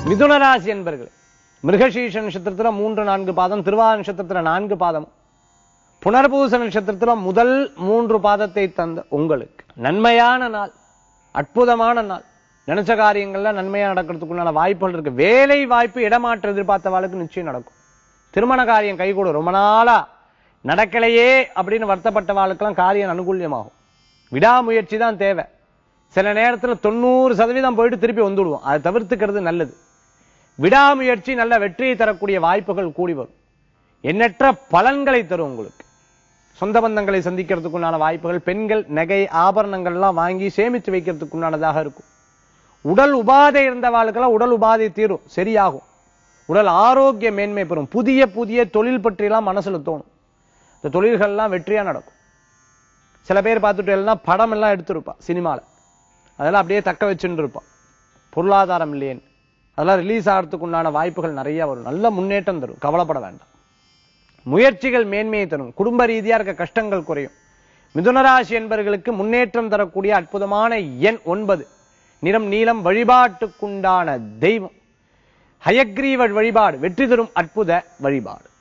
மிதுனராசி என்பர்களே மிருகசீஷ நட்சத்திரத்துல மூன்று நான்கு பாதம் திருவாத நட்சத்திரத்துல நான்கு பாதம் புனர்பூச நட்சத்திரத்துல முதல் மூன்று பாதத்தை தந்த உங்களுக்கு நன்மையான நாள் அற்புதமான நாள் நினைச்ச காரியங்கள்ல நன்மையா நடக்கிறதுக்குண்டான வாய்ப்புகள் இருக்கு வேலை வாய்ப்பு இடமாற்ற எதிர்பார்த்தவாளுக்கு நிச்சயம் நடக்கும் திருமண காரியம் கைகூடும் ரொம்ப நாளா நடக்கலையே அப்படின்னு வருத்தப்பட்டவாளுக்கெல்லாம் காரியம் அனுகூல்யமாகும் விடாமுயற்சி தான் தேவை சில நேரத்துல தொண்ணூறு சதவீதம் போயிட்டு திருப்பி வந்துடுவோம் அதை தவிர்த்துக்கிறது நல்லது விடாமுயற்சி நல்ல வெற்றியை தரக்கூடிய வாய்ப்புகள் கூடி வரும் எண்ணற்ற பலன்களை தரும் உங்களுக்கு சொந்த பந்தங்களை சந்திக்கிறதுக்குண்டான வாய்ப்புகள் பெண்கள் நகை ஆபரணங்கள்லாம் வாங்கி சேமித்து வைக்கிறதுக்குண்டானதாக இருக்கும் உடல் உபாதை இருந்தவாளுக்கெல்லாம் உடல் உபாதை தீரும் சரியாகும் உடல் ஆரோக்கிய மேன்மை பெறும் புதிய புதிய தொழில் பற்றியெல்லாம் மனசுல தோணும் இந்த தொழில்கள்லாம் வெற்றியா நடக்கும் சில பேர் பார்த்துட்டு எல்லாம் படம் எல்லாம் எடுத்திருப்பா சினிமால அதெல்லாம் அப்படியே தக்க வச்சுட்டு இருப்பான் பொருளாதாரம் இல்லையேன்னு அதெல்லாம் ரிலீஸ் ஆகிறதுக்கு உண்டான வாய்ப்புகள் நிறைய வரும் நல்ல முன்னேற்றம் தரும் கவலைப்பட வேண்டாம் முயற்சிகள் மேன்மையை தரும் குடும்ப ரீதியா இருக்க கஷ்டங்கள் குறையும் மிதுனராசி என்பவர்களுக்கு முன்னேற்றம் தரக்கூடிய அற்புதமான எண் ஒன்பது நிறம் நீலம் வழிபாட்டுக்குண்டான தெய்வம் ஹயக்ரீவ வழிபாடு வெற்றி தரும் அற்புத வழிபாடு